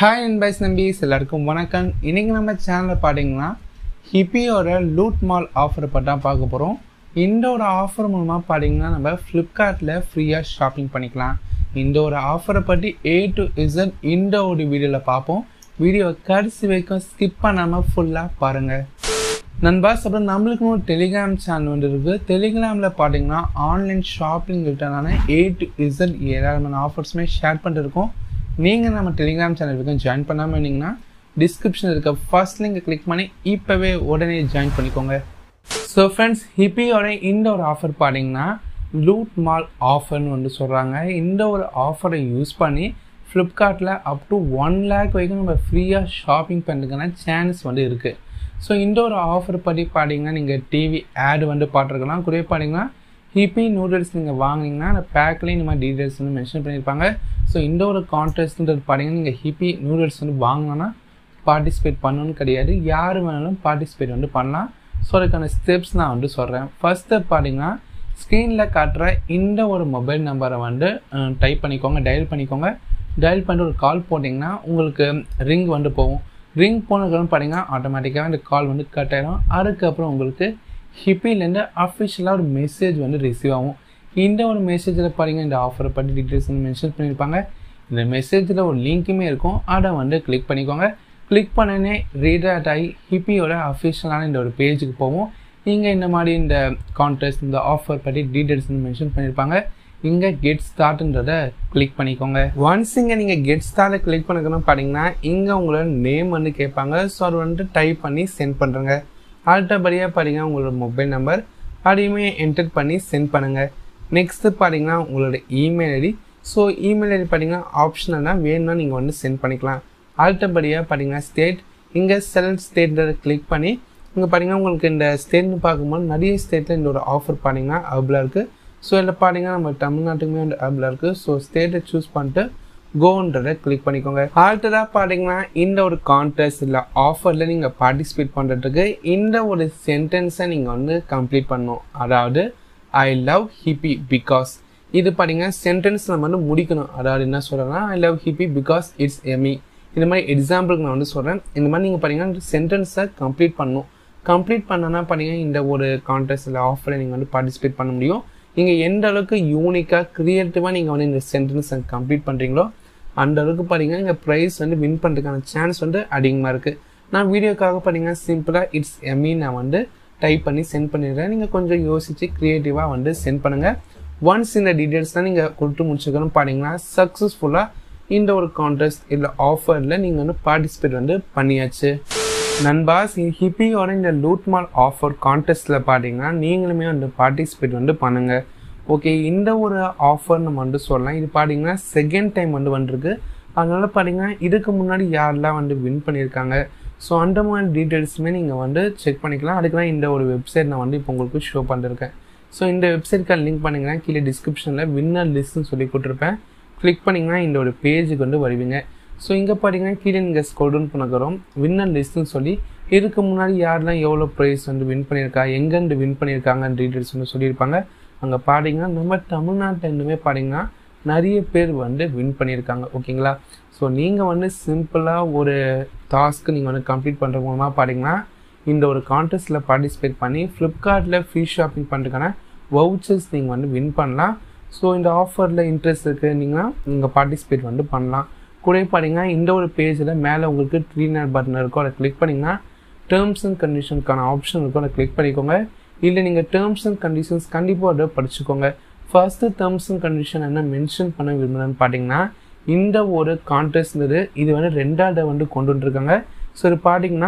hi அன்பைஸ் நம்பிஸ் எல்லாருக்கும் வணக்கம் இன்றைக்கி நம்ம சேனலில் பார்த்தீங்கன்னா ஹிப்பியோட லூட் மால் ஆஃபரை பற்றி தான் பார்க்க போகிறோம் இந்த ஒரு ஆஃபர் மூலமாக பார்த்தீங்கன்னா நம்ம ஃப்ளிப்கார்ட்டில் ஃப்ரீயாக ஷாப்பிங் பண்ணிக்கலாம் இந்த ஒரு ஆஃபரை பற்றி ஏ டு இசட் இந்த ஒரு வீடியோவில் பார்ப்போம் வீடியோ கடைசி வரைக்கும் ஸ்கிப் பண்ணாமல் ஃபுல்லாக பாருங்கள் நண்பாஸ் அப்புறம் நம்மளுக்குன்னு ஒரு டெலிகிராம் சேனல் வந்து இருக்குது டெலிகிராமில் பார்த்தீங்கன்னா ஆன்லைன் ஷாப்பிங் ரிட்டர்னான ஏ டு இசட் ஏராளமான ஆஃபர்ஸுமே ஷேர் பண்ணிருக்கோம் நீங்கள் நம்ம டெலிகிராம் சேனல் வரைக்கும் ஜாயின் பண்ணாமல் இருந்தீங்கன்னா டிஸ்கிரிப்ஷனில் இருக்க ஃபர்ஸ்ட் லிங்கை கிளிக் பண்ணி இப்போவே உடனே ஜாயின் பண்ணிக்கோங்க ஸோ ஃப்ரெண்ட்ஸ் ஹிப்பியோட இந்த ஒரு ஆஃபர் பார்த்தீங்கன்னா லூட் மால் ஆஃபர்னு வந்து சொல்கிறாங்க இந்த ஒரு ஆஃபரை யூஸ் பண்ணி ஃப்ளிப்கார்ட்டில் அப் டு ஒன் லேக் வரைக்கும் நம்ம ஃப்ரீயாக ஷாப்பிங் பண்ணுறதுக்கான சான்ஸ் வந்து இருக்குது ஸோ இந்த ஒரு ஆஃபர் பற்றி பார்த்தீங்கன்னா நீங்கள் டிவி ஆடு வந்து பார்த்துருக்கலாம் குறிப்பாக பார்த்தீங்கன்னா ஹிப்பி நூடுல்ஸ் நீங்கள் வாங்கினீங்கன்னா அந்த பேக்லேயும் இந்த மாதிரி டீட்டெயில்ஸ் வந்து மென்ஷன் பண்ணியிருப்பாங்க ஸோ இந்த ஒரு கான்டெஸ்ட்ன்றது பார்த்தீங்கன்னா நீங்கள் ஹிப்பி நூடுல்ஸ் வந்து வாங்கினோன்னா பார்ட்டிசிபேட் பண்ணணும்னு கிடையாது யார் வேணாலும் பார்ட்டிசிபேட் வந்து பண்ணலாம் ஸோ அதுக்கான ஸ்டெப்ஸ் நான் வந்து சொல்கிறேன் ஃபர்ஸ்ட் ஸ்டெப் பார்த்தீங்கன்னா ஸ்க்ரீனில் காட்டுற இந்த ஒரு மொபைல் நம்பரை வந்து டைப் பண்ணிக்கோங்க டயல் பண்ணிக்கோங்க டயல் பண்ணிட்டு ஒரு கால் போட்டிங்கன்னா உங்களுக்கு ரிங் வந்து போகும் ரிங் போனதுக்கப்புறம் பார்த்தீங்கன்னா ஆட்டோமேட்டிக்காக அந்த கால் வந்து கட் ஆயிடும் அதுக்கப்புறம் உங்களுக்கு ஹிப்பிலேருந்து அஃபிஷியலாக ஒரு மெசேஜ் வந்து ரிசீவ் ஆகும் இந்த ஒரு மெசேஜில் பார்த்தீங்கன்னா இந்த ஆஃபரை பற்றி டீட்டெயில்ஸ் வந்து மென்ஷன் பண்ணியிருப்பாங்க இந்த மெசேஜில் ஒரு லிங்க்குமே இருக்கும் அதை வந்து கிளிக் பண்ணிக்கோங்க கிளிக் பண்ணனே ரீடர்ட் ஆகி ஹிப்பியோட அஃபிஷியலான இந்த ஒரு பேஜுக்கு போவோம் இங்கே இந்த மாதிரி இந்த கான்டெஸ்ட் இந்த ஆஃபர் பற்றி டீட்டெயில்ஸ் வந்து மென்ஷன் பண்ணியிருப்பாங்க இங்கே கெட் ஸ்டார்ட்ன்றதை கிளிக் பண்ணிக்கோங்க ஒன்ஸ் இங்கே நீங்கள் கெட் ஸ்டார்ட்டை கிளிக் பண்ணிக்கணும் பார்த்தீங்கன்னா இங்கே உங்களோட நேம் வந்து கேட்பாங்க ஸோ அது வந்துட்டு டைப் பண்ணி சென்ட் பண்ணுறங்க அடுத்தபடியாக பார்த்தீங்கன்னா உங்களோட மொபைல் நம்பர் அதையுமே என்டர் பண்ணி சென்ட் பண்ணுங்கள் நெக்ஸ்ட்டு பார்த்தீங்கன்னா உங்களோட email ID so email ID பார்த்தீங்கன்னா ஆப்ஷனல்னால் வேணும்னா நீங்கள் வந்து சென்ட் பண்ணிக்கலாம் அடுத்தபடியாக பார்த்தீங்கன்னா ஸ்டேட் இங்கே செலக்ட் ஸ்டேட்ன்றதை கிளிக் பண்ணி இங்கே பார்த்தீங்கன்னா உங்களுக்கு இந்த ஸ்டேட்னு பார்க்கும்போது நிறைய ஸ்டேட்டில் இந்த ஒரு ஆஃபர் பார்த்தீங்கன்னா அவ்வளோ இருக்குது ஸோ இதில் பார்த்தீங்கன்னா நம்ம தமிழ்நாட்டுக்குமே வந்து அவ்வளோ இருக்குது ஸோ ஸ்டேட்டை சூஸ் பண்ணிட்டு கோன்றதை கிளிக் பண்ணிக்கோங்க அடுத்ததாக பார்த்தீங்கன்னா இந்த ஒரு கான்டெஸ்ட் இல்லை ஆஃபரில் நீங்கள் பார்ட்டிசிபேட் பண்ணுறதுக்கு இந்த ஒரு சென்டென்ஸை நீங்கள் வந்து கம்ப்ளீட் பண்ணணும் அதாவது ஐ லவ் ஹிப்பி பிகாஸ் இது பார்த்தீங்கன்னா சென்டென்ஸ் நம்ம வந்து முடிக்கணும் அதாவது என்ன சொல்கிறேன்னா I love hippie because it's Amy இந்த மாதிரி எக்ஸாம்பிளுக்கு நான் வந்து சொல்கிறேன் இந்த மாதிரி நீங்கள் பார்த்தீங்கன்னா சென்டென்ஸை கம்ப்ளீட் பண்ணணும் கம்ப்ளீட் பண்ணனா பார்த்தீங்கன்னா இந்த ஒரு கான்டெஸ்ட்டில் ஆஃபரில் நீங்கள் வந்து பார்ட்டிசிபேட் பண்ண முடியும் நீங்கள் எந்த அளவுக்கு யூனிக்காக க்ரியேட்டிவாக நீங்கள் வந்து இந்த சென்டென்ஸை கம்ப்ளீட் பண்ணுறீங்களோ அந்த அளவுக்கு பார்த்தீங்கன்னா நீங்கள் ப்ரைஸ் வந்து வின் பண்ணுறதுக்கான சான்ஸ் வந்து அதிகமாக இருக்குது நான் வீடியோக்காக பார்த்தீங்கன்னா சிம்பிளாக இட்ஸ் எமி நான் வந்து டைப் பண்ணி சென்ட் பண்ணிடுறேன் நீங்கள் கொஞ்சம் யோசித்து க்ரியேட்டிவாக வந்து சென்ட் பண்ணுங்கள் ஒன்ஸ் இந்த டீட்டெயில்ஸ்லாம் நீங்கள் கொடுத்து முடிச்சுக்கணும் பார்த்தீங்கன்னா சக்ஸஸ்ஃபுல்லாக இந்த ஒரு கான்டெஸ்ட் இல்லை ஆஃபரில் நீங்கள் வந்து பார்ட்டிசிபேட் வந்து பண்ணியாச்சு நண்பாஸ் ஹிப்பியோட இந்த லூட் மால் ஆஃபர் கான்டெஸ்ட்டில் பார்த்தீங்கன்னா நீங்களுமே வந்து பார்ட்டிசிபேட் வந்து பண்ணுங்கள் ஓகே இந்த ஒரு ஆஃபர் நம்ம வந்து சொல்லலாம் இது பார்த்தீங்கன்னா செகண்ட் டைம் வந்து வந்திருக்கு அதனால் பார்த்தீங்கன்னா இதுக்கு முன்னாடி யாரெல்லாம் வந்து வின் பண்ணியிருக்காங்க ஸோ அந்த மாதிரி டீட்டெயில்ஸுமே நீங்கள் வந்து செக் பண்ணிக்கலாம் அதுக்கெலாம் இந்த ஒரு வெப்சைட் நான் வந்து இப்போ உங்களுக்கு ஷோ பண்ணிருக்கேன் ஸோ இந்த வெப்சைட்க்கு லிங்க் பண்ணிங்கன்னா கீழே டிஸ்கிரிப்ஷனில் வின்னர் லிஸ்ட்னு சொல்லி கொடுத்துருப்பேன் கிளிக் பண்ணிங்கன்னா இந்த ஒரு பேஜுக்கு வந்து வருவீங்க ஸோ இங்கே பார்த்தீங்கன்னா கீழே நீங்கள் ஸ்கோல் டவுன் பண்ணுறோம் வின்னர் லிஸ்ட்னு சொல்லி இதுக்கு முன்னாடி யாரெல்லாம் எவ்வளோ ப்ரைஸ் வந்து வின் பண்ணியிருக்கா எங்கேருந்து வின் பண்ணியிருக்காங்கன்னு டீட்டெயில்ஸ் வந்து சொல்லியிருப்பாங்க அங்கே பார்த்தீங்கன்னா நம்ம தமிழ்நாட்டிலேருந்துமே பார்த்தீங்கன்னா நிறைய பேர் வந்து வின் பண்ணியிருக்காங்க ஓகேங்களா ஸோ நீங்கள் வந்து சிம்பிளாக ஒரு டாஸ்க்கு நீங்கள் வந்து கம்ப்ளீட் பண்ணுற மூலமாக பார்த்தீங்கன்னா இந்த ஒரு கான்டெஸ்ட்டில் பார்ட்டிசிபேட் பண்ணி ஃப்ளிப்கார்ட்டில் ஃப்ரீ ஷாப்பிங் பண்ணுறதுக்கான வவுச்சர்ஸ் நீங்கள் வந்து வின் பண்ணலாம் ஸோ இந்த ஆஃபரில் இன்ட்ரெஸ்ட் இருக்குன்னீங்கன்னா நீங்கள் பார்ட்டிசிபேட் வந்து பண்ணலாம் கூட பார்த்தீங்கன்னா இந்த ஒரு பேஜில் மேலே உங்களுக்கு த்ரீ நேர் பட்டன் இருக்கும் அதை கிளிக் பண்ணிங்கன்னா டேர்ம்ஸ் அண்ட் கண்டிஷனுக்கான ஆப்ஷன் இருக்கும் அதை கிளிக் பண்ணிக்கோங்க இல்லை நீங்கள் டேர்ம்ஸ் அண்ட் கண்டிஷன்ஸ் கண்டிப்பாக அதை படிச்சுக்கோங்க ஃபர்ஸ்ட்டு டேர்ம்ஸ் அண்ட் கண்டிஷன் என்ன மென்ஷன் பண்ண விரும்புகிறேன்னு பார்த்தீங்கன்னா இந்த ஒரு கான்டெஸ்ட்னது இது வந்து ரெண்டாவது வந்து கொண்டு வந்துருக்காங்க ஸோ இது பார்த்தீங்கன்னா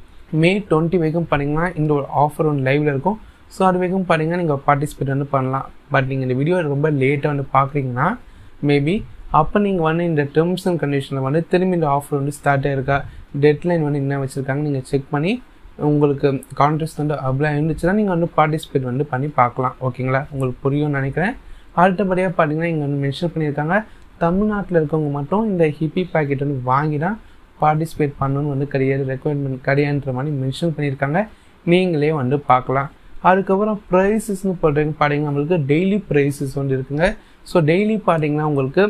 மே டுவெண்ட்டி வரைக்கும் பார்த்தீங்கன்னா இந்த ஒரு ஆஃபர் ஒன்று லைவில் இருக்கும் ஸோ அது வரைக்கும் பார்த்தீங்கன்னா நீங்கள் பார்ட்டிசிபேட் வந்து பண்ணலாம் பட் நீங்கள் இந்த வீடியோ ரொம்ப லேட்டாக வந்து பார்க்குறீங்கன்னா மேபி அப்போ நீங்கள் வந்து இந்த டேர்ம்ஸ் அண்ட் கண்டிஷனில் வந்து திரும்பி இந்த ஆஃபர் வந்து ஸ்டார்ட் ஆயிருக்கா டெட்லைன் வந்து என்ன வச்சுருக்காங்க நீங்கள் செக் பண்ணி உங்களுக்கு கான்டெஸ்ட் வந்து அப்ளை இருந்துச்சுன்னா நீங்கள் வந்து பார்ட்டிசிபேட் வந்து பண்ணி பார்க்கலாம் ஓகேங்களா உங்களுக்கு புரியும்னு நினைக்கிறேன் அடுத்தபடியாக பார்த்தீங்கன்னா இங்கே வந்து மென்ஷன் பண்ணியிருக்காங்க தமிழ்நாட்டில் இருக்கவங்க மட்டும் இந்த ஹிப்பி பேக்கெட் வந்து வாங்கி தான் பார்ட்டிசிபேட் பண்ணணும்னு வந்து கிடையாது ரெக்குவயர்மெண்ட் கிடையாதுன்ற மாதிரி மென்ஷன் பண்ணியிருக்காங்க நீங்களே வந்து பார்க்கலாம் அதுக்கப்புறம் ப்ரைஸஸ்னு போட்டிங்க பார்த்தீங்கன்னா நம்மளுக்கு டெய்லி ப்ரைஸஸ் வந்து இருக்குங்க ஸோ டெய்லி பார்த்தீங்கன்னா உங்களுக்கு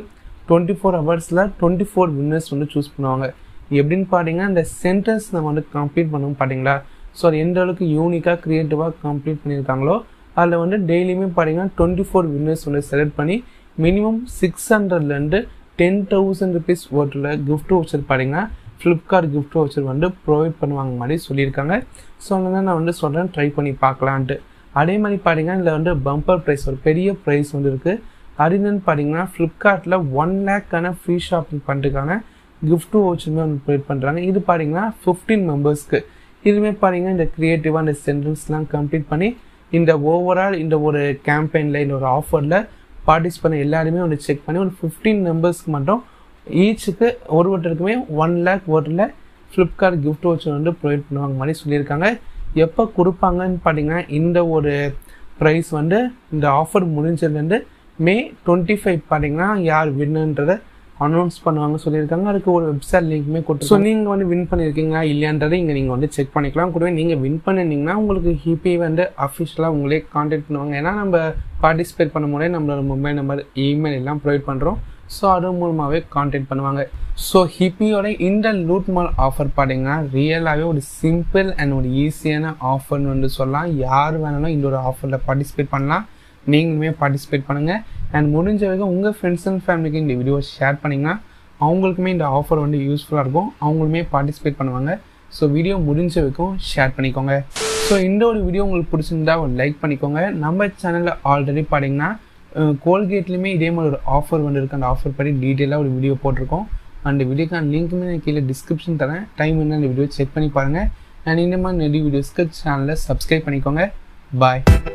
டுவெண்ட்டி ஃபோர் ஹவர்ஸில் டுவெண்ட்டி ஃபோர் வின்னர்ஸ் வந்து சூஸ் பண்ணுவாங்க எப்படின்னு பார்த்தீங்கன்னா இந்த சென்டென்ஸ் நம்ம வந்து கம்ப்ளீட் பண்ணுவோம் பார்த்தீங்களா ஸோ அது எந்த அளவுக்கு யூனிக்காக க்ரியேட்டிவாக கம்ப்ளீட் பண்ணியிருக்காங்களோ அதில் வந்து டெய்லியுமே பார்த்தீங்கன்னா டுவெண்ட்டி ஃபோர் வின்னர்ஸ் வந்து செலக்ட் பண்ணி மினிமம் சிக்ஸ் ஹண்ட்ரட்லேருந்து டென் தௌசண்ட் ருபீஸ் ஓட்டில் கிஃப்ட் வவுச்சர் பார்த்தீங்கன்னா ஃப்ளிப்கார்ட் கிஃப்ட் வவுச்சர் வந்து ப்ரொவைட் பண்ணுவாங்க மாதிரி சொல்லியிருக்காங்க ஸோ அதனால் நான் வந்து சொல்கிறேன் ட்ரை பண்ணி பார்க்கலான்ட்டு அதே மாதிரி பார்த்தீங்கன்னா இதில் வந்து பம்பர் ப்ரைஸ் ஒரு பெரிய ப்ரைஸ் வந்து இருக்குது அது என்னன்னு பார்த்தீங்கன்னா ஃப்ளிப்கார்ட்டில் ஒன் லேக்கான ஃப்ரீ ஷாப்பிங் பண்ணுறதுக்கான கிஃப்ட் வவுச்சருமே வந்து ப்ரொவைட் பண்ணுறாங்க இது பார்த்தீங்கன்னா ஃபிஃப்டீன் மெம்பர்ஸ்க்கு இதுவுமே பார்த்தீங்கன்னா இந்த க்ரியேட்டிவாக இந்த சென்டென்ஸ்லாம் கம்ப்ளீட் பண்ணி இந்த ஓவரால் இந்த ஒரு கேம்பெயினில் இந்த ஒரு ஆஃபரில் பார்ட்டிசிபேட் பண்ண எல்லாருமே வந்து செக் பண்ணி ஒரு ஃபிஃப்டீன் மெம்பர்ஸ்க்கு மட்டும் ஈச்சுக்கு ஒரு ஒருத்தருக்குமே ஒன் லேக் ஓட்டில் ஃப்ளிப்கார்ட் கிஃப்ட் வவுச்சர் வந்து ப்ரொவைட் பண்ணுவாங்க மாதிரி சொல்லியிருக்காங்க எப்போ கொடுப்பாங்கன்னு பார்த்தீங்கன்னா இந்த ஒரு ப்ரைஸ் வந்து இந்த ஆஃபர் முடிஞ்சதுலேருந்து மே டுவெண்ட்டி ஃபைவ் பார்த்தீங்கன்னா யார் வின்னுன்றதை அனௌன்ஸ் பண்ணுவாங்க சொல்லியிருக்காங்க அதுக்கு ஒரு வெப்சைட் லிங்க்குமே கொடுத்து ஸோ நீங்கள் வந்து வின் பண்ணியிருக்கீங்களா இல்லையான்றதை இங்கே நீங்கள் வந்து செக் பண்ணிக்கலாம் கூடவே நீங்கள் வின் பண்ணிருந்தீங்கன்னா உங்களுக்கு ஹிபி வந்து அஃபிஷியலாக உங்களே காண்டாக்ட் பண்ணுவாங்க ஏன்னா நம்ம பார்ட்டிசிபேட் பண்ணும் போதே நம்மளோட மொபைல் நம்பர் இமெயில் எல்லாம் ப்ரொவைட் பண்ணுறோம் ஸோ அது மூலமாகவே காண்டாக்ட் பண்ணுவாங்க ஸோ ஹிப்பியோட இந்த லூட் மால் ஆஃபர் பார்த்தீங்கன்னா ரியலாகவே ஒரு சிம்பிள் அண்ட் ஒரு ஈஸியான ஆஃபர்னு வந்து சொல்லலாம் யார் வேணாலும் இந்த ஒரு ஆஃபரில் பார்ட்டிசிபேட் பண்ணலாம் நீங்களுமே பார்ட்டிசிபேட் பண்ணுங்கள் அண்ட் முடிஞ்ச வரைக்கும் உங்கள் ஃப்ரெண்ட்ஸ் அண்ட் ஃபேமிலிக்கு இந்த வீடியோ ஷேர் பண்ணிங்கன்னா அவங்களுக்குமே இந்த ஆஃபர் வந்து யூஸ்ஃபுல்லாக இருக்கும் அவங்களுமே பார்ட்டிசிபேட் பண்ணுவாங்க ஸோ வீடியோ முடிஞ்ச வரைக்கும் ஷேர் பண்ணிக்கோங்க ஸோ இந்த ஒரு வீடியோ உங்களுக்கு பிடிச்சிருந்தா ஒரு லைக் பண்ணிக்கோங்க நம்ம சேனலில் ஆல்ரெடி பார்த்தீங்கன்னா கோல்கேட்லேயுமே இதே மாதிரி ஒரு ஆஃபர் வந்து இருக்குது அந்த ஆஃபர் பற்றி டீட்டெயிலாக ஒரு வீடியோ போட்டிருக்கோம் அந்த வீடியோக்கான லிங்க்குமே நான் கீழே டிஸ்கிரிப்ஷன் தரேன் டைம் என்ன அந்த வீடியோ செக் பண்ணி பாருங்கள் அண்ட் இந்த மாதிரி நிறைய வீடியோஸ்க்கு சேனலை சப்ஸ்கிரைப் பண்ணிக்கோங்க பாய்